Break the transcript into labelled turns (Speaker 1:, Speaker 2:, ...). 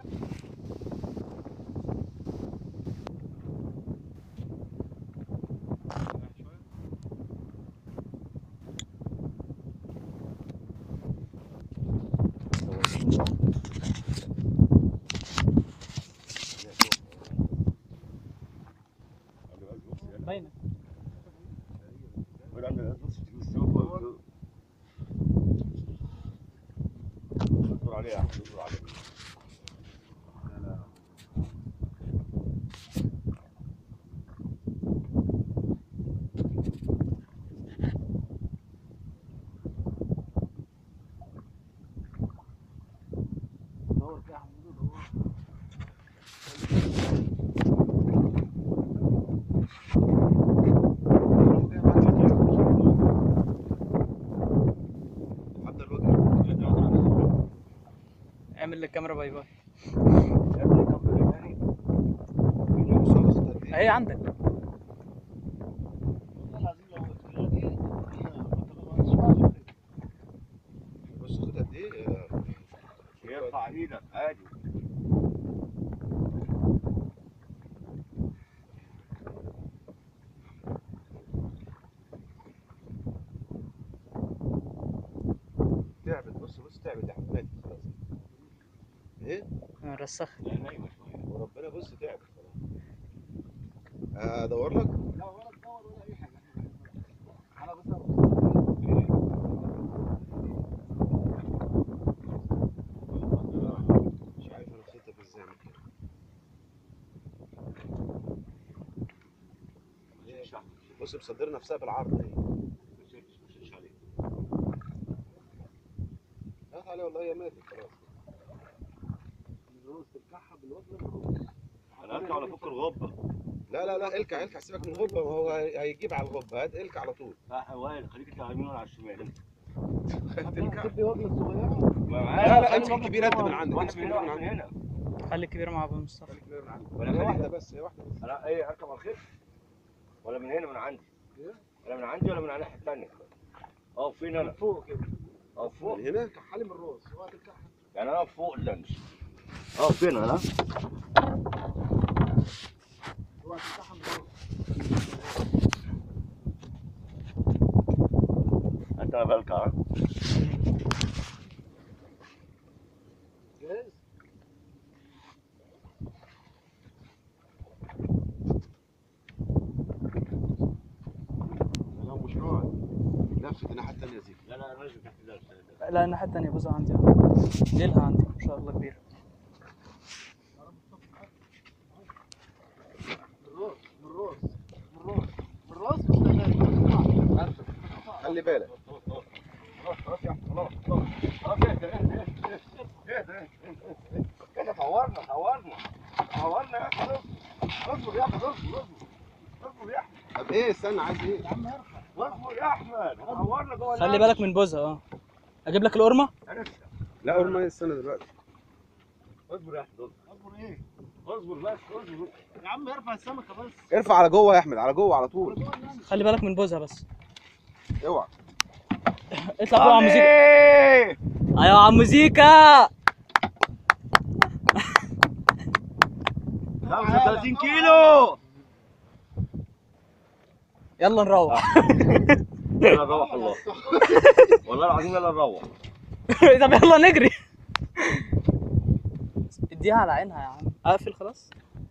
Speaker 1: باينه
Speaker 2: اصبر عليها يا احمد اصبر عليها
Speaker 1: دور كده يا حمود دور
Speaker 2: حتى الوجه
Speaker 1: اعمل للكاميرا باي باي
Speaker 2: خلصت قد ايه؟
Speaker 1: اهي عندك
Speaker 2: بص خد قد ايه؟
Speaker 3: يرفع ايدك عادي
Speaker 2: تعبت بص بص تعبت يا حماد خلاص ايه؟
Speaker 1: رسخ
Speaker 3: لا نايمه شويه
Speaker 2: وربنا بص تعبت خلاص ادور لك؟
Speaker 4: لا ولا تدور ولا اي حاجه انا بس
Speaker 2: مش عارف انا نسيتك ازاي من كده بص مصدر نفسها بالعرض اهي لا عليه والله هي ماتت خلاص
Speaker 4: الروس تلكعها بالوزن الروس
Speaker 3: انا ارجع ولا افك الغبه
Speaker 2: لا لا لا الكع الكع سيبك من الغبه وهو هيجيب على الغبه هات الكع على طول
Speaker 3: لا وائل خليك انت على اليمين وانا على الشمال
Speaker 2: الكع
Speaker 4: تدي وزن الصغيره
Speaker 2: لا لا امسك الكبير انت من عندك
Speaker 3: واحد
Speaker 2: امسك
Speaker 3: من
Speaker 2: الكبير
Speaker 3: هنا
Speaker 2: من
Speaker 3: واحد من
Speaker 2: عندك
Speaker 3: هنا
Speaker 1: خلي الكبير مع ابو مصطفى
Speaker 2: الكبير من عندك
Speaker 3: ولا
Speaker 2: هي
Speaker 3: خليك-
Speaker 2: واحده بس هي واحده بس
Speaker 3: انا ايه اركب على الخير ولا من هنا من عندي ولا من عندي ولا من على الناحيه الثانيه اه فين
Speaker 4: من
Speaker 3: انا
Speaker 4: فوق كده
Speaker 3: اه فوق
Speaker 2: من هنا
Speaker 4: كحالي من الروس اوعى تلكعها
Speaker 3: يعني انا فوق اللانش اه فين انا
Speaker 4: اوعى تلكعها من الروس
Speaker 3: انت بالك ها
Speaker 4: جاهز
Speaker 2: لا مش راعي لفت الناحيه الثانيه زي
Speaker 3: لا لا انا رجل لا
Speaker 1: لا الناحيه التانيه بوزة عندي ديلها عندي ما شاء الله كبيره
Speaker 4: من الروس من الروس من الروس من الروس مش تمام
Speaker 2: خلي بالك
Speaker 3: خلاص خلاص يا عم خلاص خلاص خلاص اهدى اهدى اهدى اهدى كده فورنا فورنا فورنا يا احمد اصبر يا احمد اصبر اصبر اصبر يا احمد
Speaker 2: طب ايه استنى عايز ايه
Speaker 3: اصبر يا احمد فورنا جوه
Speaker 1: خلي بالك من بوزة اه اجيب لك القرمه
Speaker 3: انا
Speaker 2: لا اول ما استنى دلوقتي
Speaker 3: اصبر يا احمد اصبر
Speaker 4: اصبر ايه
Speaker 3: اصبر بس اصبر
Speaker 4: يا عم ارفع السمكه بس
Speaker 2: ارفع على جوه يا احمد على جوه على طول
Speaker 1: خلي بالك من بوزة بس
Speaker 2: اوعى
Speaker 1: اطلع فوق على مزيكا ايوه على مزيكا
Speaker 3: 35 كيلو
Speaker 1: يلا نروح
Speaker 3: يلا نروح الله والله العظيم يلا نروح
Speaker 1: طب يلا نجري اديها على عينها يا عم اقفل خلاص